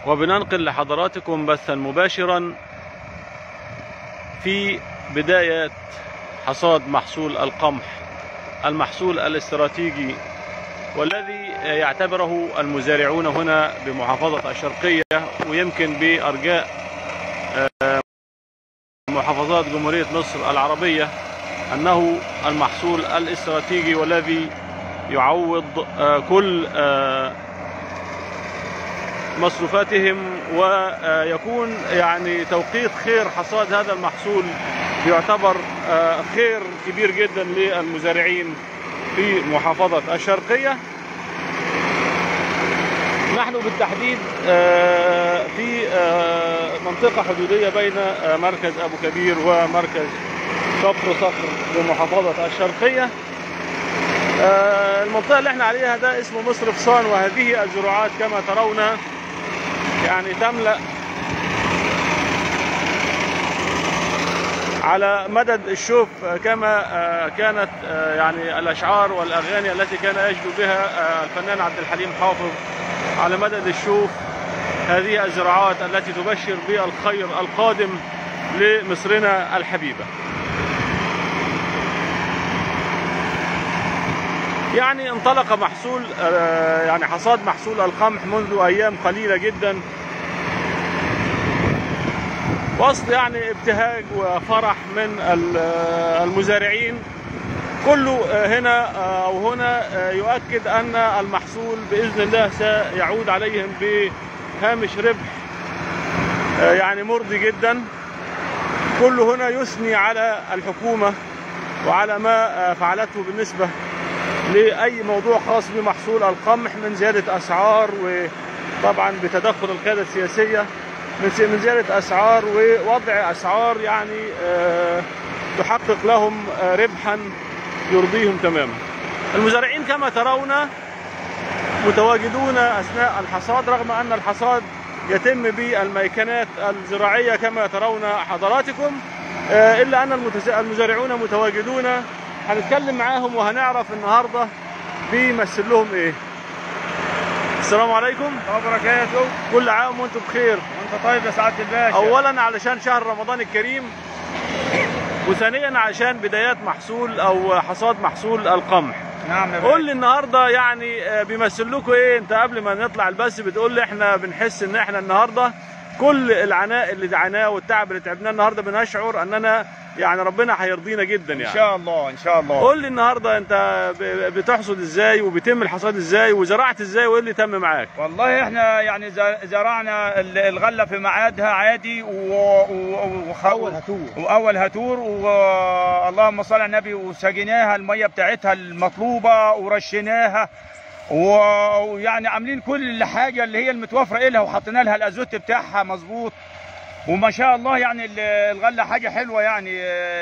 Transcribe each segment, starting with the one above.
وبننقل لحضراتكم بثا مباشرا في بداية حصاد محصول القمح المحصول الاستراتيجي والذي يعتبره المزارعون هنا بمحافظة الشرقية ويمكن بأرجاء محافظات جمهورية مصر العربية أنه المحصول الاستراتيجي والذي يعوض كل مصروفاتهم ويكون يعني توقيت خير حصاد هذا المحصول يعتبر خير كبير جدا للمزارعين في محافظة الشرقية نحن بالتحديد في منطقة حدودية بين مركز أبو كبير ومركز كفر صخر بمحافظة الشرقية المنطقة اللي احنا عليها ده اسمه مصر فصان وهذه الزراعات كما ترون يعني تملأ على مدد الشوف كما كانت يعني الأشعار والأغاني التي كان يجدو بها الفنان عبد الحليم حافظ على مدد الشوف هذه الزراعات التي تبشر بالخير القادم لمصرنا الحبيبة يعني انطلق محصول يعني حصاد محصول القمح منذ أيام قليلة جدا وسط يعني ابتهاج وفرح من المزارعين كله هنا او هنا يؤكد ان المحصول باذن الله سيعود عليهم بهامش ربح يعني مرضي جدا كله هنا يثني على الحكومه وعلى ما فعلته بالنسبه لاي موضوع خاص بمحصول القمح من زياده اسعار وطبعا بتدخل القياده السياسيه من زياده اسعار ووضع اسعار يعني تحقق لهم ربحا يرضيهم تماما المزارعين كما ترون متواجدون اثناء الحصاد رغم ان الحصاد يتم بالميكنات الزراعيه كما ترون حضراتكم الا ان المزارعون متواجدون هنتكلم معاهم وهنعرف النهارده بيمثل لهم ايه السلام عليكم وبركاته كل عام وانتم بخير وانت طيب يا سعاده الباشا اولا علشان شهر رمضان الكريم وثانيا عشان بدايات محصول او حصاد محصول القمح نعم يا قول لي النهارده يعني بيمثل لكم ايه انت قبل ما نطلع البث بتقول لي احنا بنحس ان احنا النهارده كل العناء اللي دعيناه والتعب اللي تعبناه النهارده بنشعر اننا يعني ربنا هيرضينا جدا يعني ان شاء الله ان شاء الله قول لي النهارده انت بتحصد ازاي وبيتم الحصاد ازاي وزرعت ازاي وايه اللي تم معاك والله احنا يعني زرعنا الغله في ميعادها عادي و... و... وخ... اول هتور واول هتور واللهم صل على النبي وسقيناها الميه بتاعتها المطلوبه ورشيناها ويعني عاملين كل حاجه اللي هي المتوفره لها وحطينا لها الازوت بتاعها مظبوط وما شاء الله يعني الغله حاجه حلوه يعني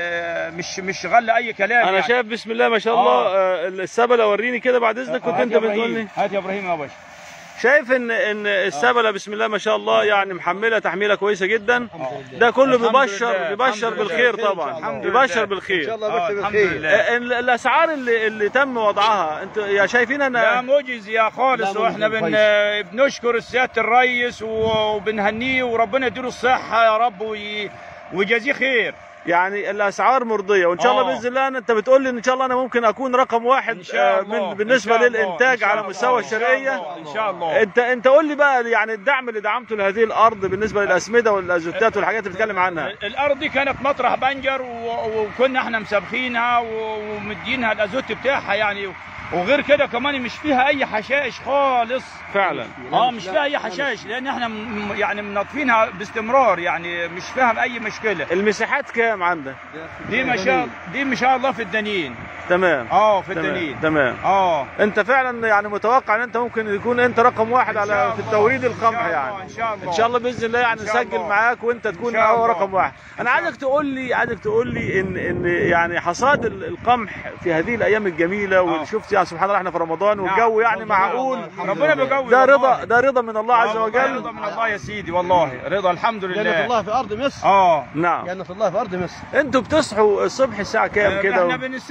مش مش غله اي كلام انا يعني. شايف بسم الله ما شاء الله آه. السبله وريني كده بعد اذنك كنت انت بتقول لي هات يا ابراهيم يا باشا شايف ان ان السبله بسم الله ما شاء الله يعني محمله تحميله كويسه جدا ده كله الحمد بيبشر لله، بيبشر الحمد بالخير لله. طبعا الحمد بيبشر لله. ان بالخير شاء الله آه، بكتب الحمد الخير لله. آه، ال- الاسعار اللي اللي تم وضعها انت يا شايفين لا انا معجز يا خالص لا واحنا معجز بن بنشكر سياده الرئيس وبنهنيه وربنا يديله الصحه يا رب وي- ويجازيه خير يعني الاسعار مرضيه وان شاء الله آه. باذن الله أنا- انت بتقول لي ان شاء الله انا ممكن اكون رقم واحد ان شاء آه، الله من بالنسبه إن شاء الله. للانتاج إن على شاء مستوى الله. إن شاء الشرقيه الله. ان شاء الله انت انت قول لي بقى يعني الدعم اللي دعمته لهذه الارض بالنسبه للاسمده والازوتات والحاجات اللي بتتكلم عنها الارض دي كانت مطرح بنجر و- وكنا احنا مسابخينها و- ومدينها الازوت بتاعها يعني وغير كده كمان مش فيها اي حشائش خالص فعلا اه مش فيها اي حشائش لان احنا م- يعني منظفينها باستمرار يعني مش فيها اي مشكله المساحات كام عندك دي ما شاء دي ما شاء الله في الدنين تمام اه في تمام الدنين تمام اه انت فعلا يعني متوقع ان انت ممكن يكون انت رقم واحد إن شاء على في الله. التوريد إن القمح شاء الله. يعني ان شاء الله ان شاء الله باذن الله يعني إن شاء نسجل الله. معاك وانت تكون إن شاء هو الله. رقم واحد انا إن شاء عايزك تقول لي عايزك تقول لي ان ان يعني حصاد ال- القمح في هذه الايام الجميله وشفت يعني سبحان الله احنا في رمضان والجو يعني معقول ربنا بيقوي ده والله. رضا ده رضا من الله عز آه، والله وجل رضا من الله يا سيدي والله رضا الحمد جنة لله الله في ارض مصر اه نعم جنة الله في ارض مصر انتوا بتصحوا الصبح الساعه كام كده احنا بنسحر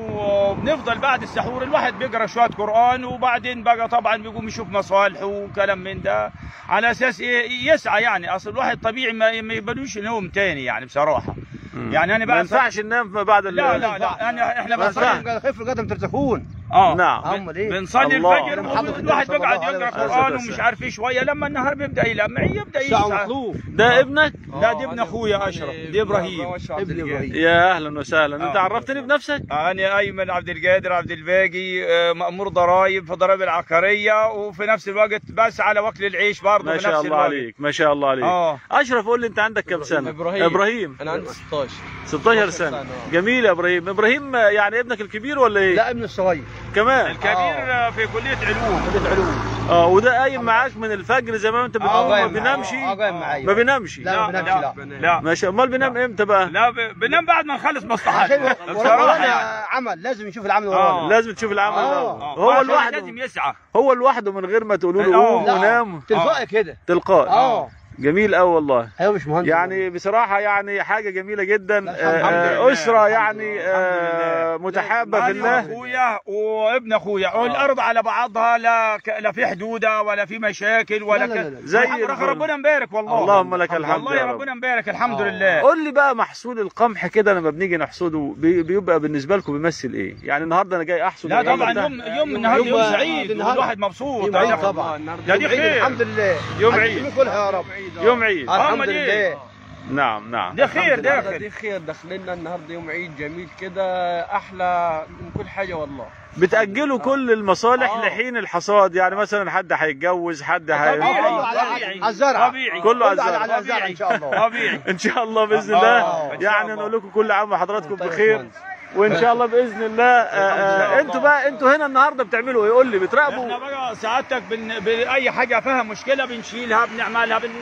وبنفضل بعد السحور الواحد بيقرا شويه قران وبعدين بقى طبعا بيقوم يشوف مصالحه وكلام من ده على اساس ايه يسعى يعني اصل الواحد طبيعي ما, ما يبلوش نوم تاني يعني بصراحه يعني انا ما بقى ينفعش ننام ما بعد ال- لا لا لا أنا احنا ما بنصلي ينفعش. خف القدم ترتخون اه نعم امال ايه بنصلي الله. الفجر محمد والواحد صلى الله بيقعد عليه يقرا وسلم. قران بس- ومش عارف ايه شويه لما النهار بيبدا يلمع يبدا ساعة يسعى مخلوق ده ابنك لا دي ابن اخويا اشرف دي ابراهيم ابن ابراهيم يا اهلا وسهلا انت آه. عرفتني بنفسك انا ايمن عبد القادر عبد الباقي آه، مامور ضرايب في ضرائب العقاريه وفي نفس الوقت بسعى لوكل العيش برضه ما في شاء نفس الله الوقت عليك ما شاء الله عليك اه اشرف قول لي انت عندك كم سنه إبراهيم. ابراهيم انا عندي 16 16 سنه سنة. جميل يا ابراهيم ابراهيم آه، يعني ابنك الكبير ولا ايه لا ابن الصغير كمان الكبير آه، في كليه علوم كلية علوم اه وده قايم معاك من الفجر زي ما انت بتقول ما قايم بينامش معايا. اه قايم معايا ما بينامش لا ما بنامش لا لا ماشي امال بينام امتى بقى لا ب- بنام بعد ما نخلص عشان مصلحتنا ورانا بصراحه يعني عمل لازم نشوف العمل آه. ورانا لازم تشوف العمل آه. ده. آه. هو عشان لوحده لازم يسعى هو لوحده من غير ما تقولوا له آه. قوم لا. ونام تلقائي كده تلقائي اه جميل قوي والله ايوه مش مهندس يعني بصراحة يعني حاجة جميلة جدا لا، آه، الحمد آه، لله. أسرة الحمد يعني لله. آه، الحمد متحابة في أنا الله واخويا وابن اخويا والارض على بعضها لا ك... لا في حدوده ولا في مشاكل ولا لا، لا، ك... لا، لا. زي الحمد لله، الفل. ربنا مبارك والله اللهم لك الحمد والله يا رب ربنا مبارك الحمد آه. لله قول لي بقى محصول القمح كده لما بنيجي نحصده بي- بيبقى بالنسبة لكم بيمثل ايه؟ يعني النهارده أنا جاي أحصد لا القمح طبعا ده. يوم يوم النهارده يوم يوم سعيد النهار- والواحد مبسوط يوم عيد عشان- طبعا ده دي يوم عيد خير الحمد لله يوم عايز عيد. الدنيا كلها يا رب يوم عيد آه. الحمد أمال إيه؟ لله نعم نعم ده خير الحمد لله. ده دي خير داخلنا النهارده يوم عيد جميل كده احلى من كل حاجه والله بتأجلوا كل المصالح آه. لحين الحصاد يعني مثلا حد هيتجوز حد هي... طبيعي كله على- طبيعي. على الزرع. طبيعي كله على كله على الزرع. على الزرع ان شاء الله طبيعي ان شاء الله باذن آه. الله إن شاء يعني الله. نقول لكم كل عام وحضراتكم طيب يا بخير باشمهندس. وان شاء الله باذن الله آه، آه، الله. انتوا بقى انتوا هنا النهارده بتعملوا ايه قول لي احنا بتراقبوا بقى سعادتك بن... باي حاجه فيها مشكله بنشيلها بنعملها بن...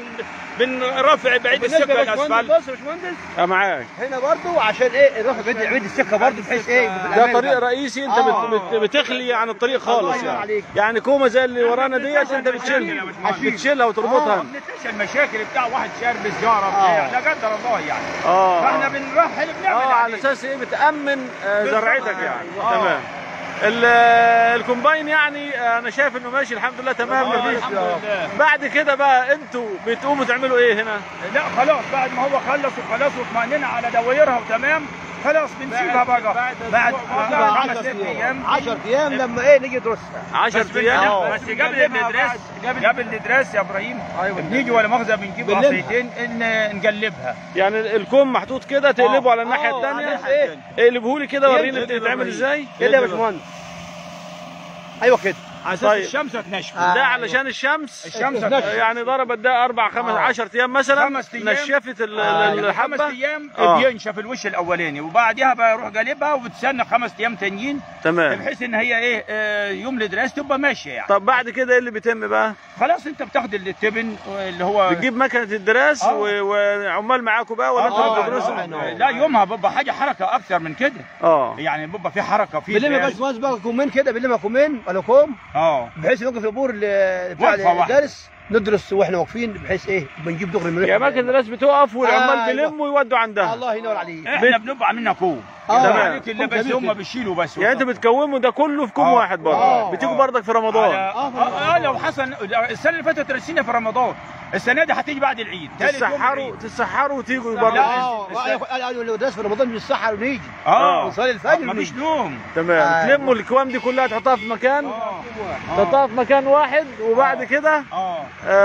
بنرفع بعيد بالنسبه السكه لباشمهندس الاسفلت بص يا باشمهندس آه، معاك هنا برضو عشان ايه نروح بعيد بعيد السكه برضو بحيث ايه يبقى في ده الأمان طريق برضو. رئيسي انت آه. بت- بت- بتخلي عن الطريق خالص الله ينور يعني عليك. يعني كومه زي اللي ورانا ديت انت بتشيلها بتشيلها وتربطها ما بنتنسى المشاكل بتاع واحد شارب سجاره بتاع لا قدر الله يعني اه فاحنا بنرحل بنعمل اه على عليه. اساس ايه بتامن آه، بالظبط. زرعتك يعني آه. تمام ال- آه، الكومباين يعني آه، انا شايف انه ماشي الحمد لله تمام آه، مفيش الحمد لله. بعد كده بقى انتوا بتقوموا تعملوا ايه هنا لا خلاص بعد ما هو خلص وخلاص واطمئننا على دوايرها وتمام خلاص بنسيبها بقى بعد لا، خمس 10 ست ايام ايام 10 ايام لما ايه نيجي ندرسها 10 بس ايام بن- بس قبل الندرس قبل الندرس يا ابراهيم بنيجي ولا مؤاخذه بنجيب بنلمها. عصايتين ان نقلبها يعني الكوم محطوط كده تقلبه على الناحيه آه، الثانيه على ايه اقلبه لي كده وريني يلا. بتتعمل ازاي كده يا باشمهندس ايوه كده على اساس طيب. الشمس تنشف آه. ده علشان الشمس الشمس نشف. يعني ضربت ده اربع خمس آه. 10 ايام مثلا خمس أيام. نشفت ال- آه. ال- خمس الحبه ايام آه. بينشف الوش الاولاني وبعدها بروح قلبها وبتستنى خمس ايام تانيين تمام بحيث ان هي ايه آه، يوم الدراسه تبقى ماشيه يعني طب بعد كده ايه اللي بيتم بقى خلاص انت بتاخد التبن اللي هو بتجيب مكنه الدراس آه. و- وعمال معاكم بقى ولا انتوا آه، اللي بتدرسوا آه، آه. لا يومها بيبقى حاجه حركه اكثر من كده اه يعني بيبقى في حركه في بنلم يا دراسة. باشمهندس بقى كومين كده بنلم كومين ولا كوم اه بحيث نوقف الامور اللي بتاع وقفة واحدة. الدرس ندرس واحنا واقفين بحيث ايه بنجيب دغري من يا مكنه الدراس بتقف والعمال أيوة. بيلموا ويودوا عندها الله ينور عليك احنا بنبقى عاملينها كوم آه. تمام تمام. عليك اللي كوم بس جميل هم كده. بيشيلوا بس يعني انتوا بتكوموا ده كله في كوم آه. واحد برضه آه. بتيجوا آه. برضك في رمضان على- اه آه، لو حصل السنه اللي فاتت رسينا في رمضان السنه دي هتيجي بعد العيد ثالث يوم تسحروا العيد. تسحروا وتيجوا لا، برضه اه لو درس في رمضان بنسحر ونيجي اه ونصلي الفجر ما فيش ونيجي نوم تمام آه. تلموا الكوام دي كلها تحطها في مكان اه تحطها في مكان واحد وبعد كده اه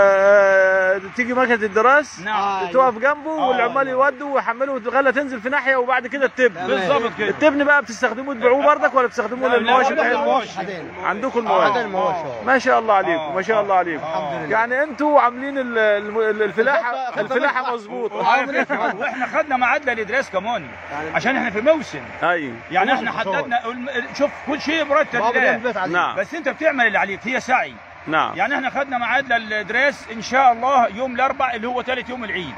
آه تيجي مكنه الدراس نعم تقف جنبه آه. والعمال يودوا ويحملوا والغله تنزل في ناحيه وبعد كده التبن بالظبط كده التبن بقى بتستخدموه تبيعوه بردك ولا بتستخدموه لا، لا، للمواشي لا، لا، بتاعتكم؟ المواشي. عندكم هذا المواشي المواشي آه. ما شاء الله عليكم آه. ما شاء الله عليكم الحمد لله. يعني انتوا عاملين ال- ال- الفلاحه خطة- خطة الفلاحه مدفع. مظبوطه واحنا خدنا معادله الادراس كمان عشان احنا في موسم ايوه يعني احنا حددنا الم- شوف كل شيء مرتب بابا لله. البيت عليه نعم بس انت بتعمل اللي عليك هي سعي نعم يعني احنا خدنا معادله الادراس ان شاء الله يوم الاربع اللي هو ثالث يوم العيد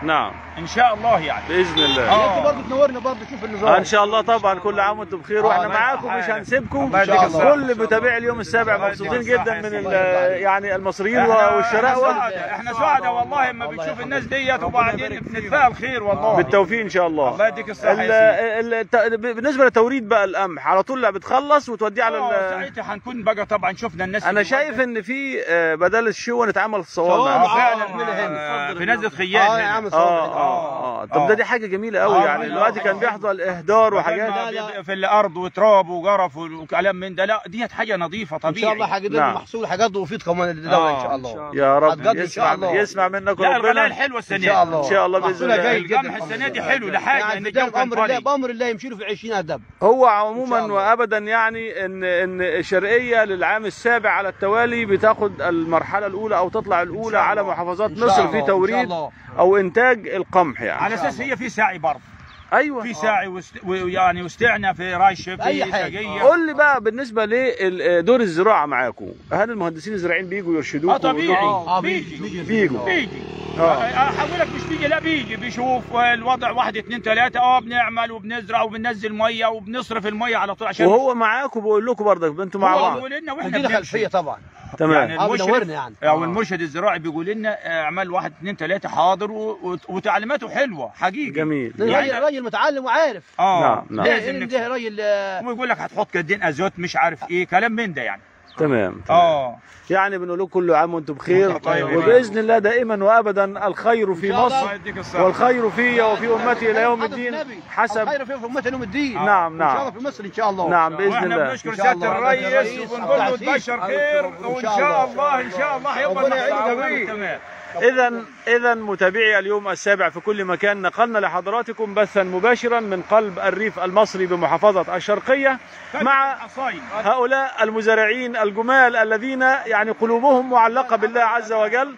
نعم ان شاء الله يعني باذن الله آه. انت برضه تنورنا برضه شوف النظام ان شاء الله طبعا كل عام وانتم بخير واحنا آه، معاكم الله مش يحفظك. هنسيبكم الله يديك الصحة. كل متابعي اليوم السابع الله مبسوطين يديك الصحة جدا يا من سيدي. ال- يعني المصريين إحنا- إحنا والشراوه سعداء احنا سعداء والله لما بنشوف الناس ديت وبعدين بنتفائل خير والله بالتوفيق ان شاء الله الله يديك الصحه ال- يا سيدي. ال- الت- بالنسبه لتوريد بقى القمح على طول لا بتخلص وتوديه على آه، ال- ساعتها هنكون بقى طبعا شفنا الناس انا اللي شايف ان في آه، بدل الشوى نتعامل في صوامع. الصوامع آه، فعلا اعملها هنا. آه، في نزله اه خيال يا هنا. عم اه صوامع. اه اه طب آه. ده دي حاجه جميله قوي آه، يعني لا، دلوقتي لا، كان لا. بيحصل اهدار وحاجات لا، ما لا. بيبقى في الارض وتراب وقرف وكلام من ده لا ديت حاجه نظيفه ان طبيعي شاء الله حاجه نعم. محصول حاجات وفيد كمان الدواء ان شاء آه، الله يا رب هتقضي إن يسمع شاء الله. يسمع منك لا الغلاء ربنا الحلوه السنه ان شاء الله ان شاء الله باذن محصولها الله جيد جدا القمح السنه دي حلو لحاجه ان يعني الجو كان بامر الله طري بامر الله يمشي له في 20 دب هو إن عموما شاء الله. وابدا يعني ان ان الشرقيه للعام السابع على التوالي بتاخد المرحله الاولى او تطلع الاولى على محافظات إن شاء مصر الله، في إن شاء توريد الله. او انتاج القمح يعني على اساس هي في ساعي برضه ايوه في ساعي وست... ويعني واستعنا في رش في أي حاجة. سجيه قول لي بقى بالنسبه لدور الزراعه معاكم هل المهندسين الزراعيين بيجوا يرشدوكم اه طبيعي آه، بيجي بيجي. بيجوا بيجي آه. هقول لك مش بيجي لا بيجي بيشوف الوضع واحد اتنين تلاته اه بنعمل وبنزرع وبننزل ميه وبنصرف الميه على طول عشان وهو معاكم بيقول لكم برضك انتوا مع هو بعض بيقول لنا واحنا ندينا بنمشي خلفيه طبعا تمام يعني اه المشرف بنورنا يعني او المرشد الزراعي بيقول لنا اعمل واحد اتنين تلاته حاضر و... و... وتعليماته حلوه حقيقي جميل راجل راجل متعلم وعارف اه نعم، نعم. ده لازم ده راجل آه، ويقول لك هتحط قدين ازوت مش عارف ايه كلام من ده يعني تمام تمام. اه يعني بنقول لكم كل عام وانتم بخير طيب. وباذن الله دائما وابدا الخير في إن شاء الله. مصر الله يديك الصحه والخير في وفي امتي الى يوم حضرة الدين النبي. حسب الخير في امه يوم الدين نعم، ان نعم. شاء الله في مصر ان شاء الله نعم باذن واحنا الله بنشكر إن شاء سياده الله. الرئيس الرئيس وبنقول له التعزيز. تبشر خير إن وان شاء شاء الله. الله ان شاء الله هيبقى ربنا يعينك يا التعاون أبوي. تمام اذا اذا متابعي اليوم السابع في كل مكان نقلنا لحضراتكم بثا مباشرا من قلب الريف المصري بمحافظه الشرقيه مع عصايم هؤلاء المزارعين الجمال الذين يعني قلوبهم معلقة بالله عز وجل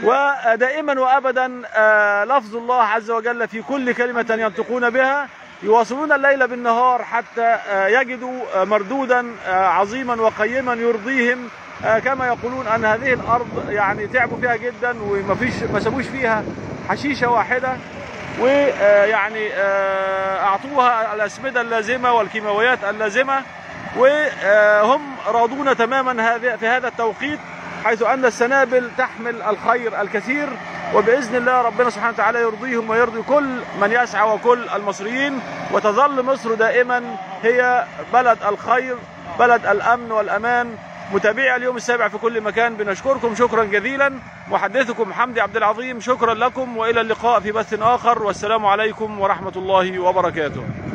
ودائما وأبدا آه، لفظ الله عز وجل في كل كلمة ينطقون بها يواصلون الليل بالنهار حتى آه، يجدوا آه، مردودا آه، عظيما وقيما يرضيهم آه، كما يقولون أن هذه الأرض يعني تعبوا فيها جدا وما فيش ما سابوش فيها حشيشة واحدة ويعني أعطوها الأسمدة اللازمة والكيماويات اللازمة وهم راضون تماما هذا- في هذا التوقيت حيث أن السنابل تحمل الخير الكثير وبإذن الله ربنا سبحانه وتعالى يرضيهم ويرضي كل من يسعى وكل المصريين وتظل مصر دائما هي بلد الخير بلد الأمن والأمان متابعي اليوم السابع في كل مكان بنشكركم شكرا جزيلا محدثكم حمدي عبد العظيم شكرا لكم وإلى اللقاء في بث آخر والسلام عليكم ورحمة الله وبركاته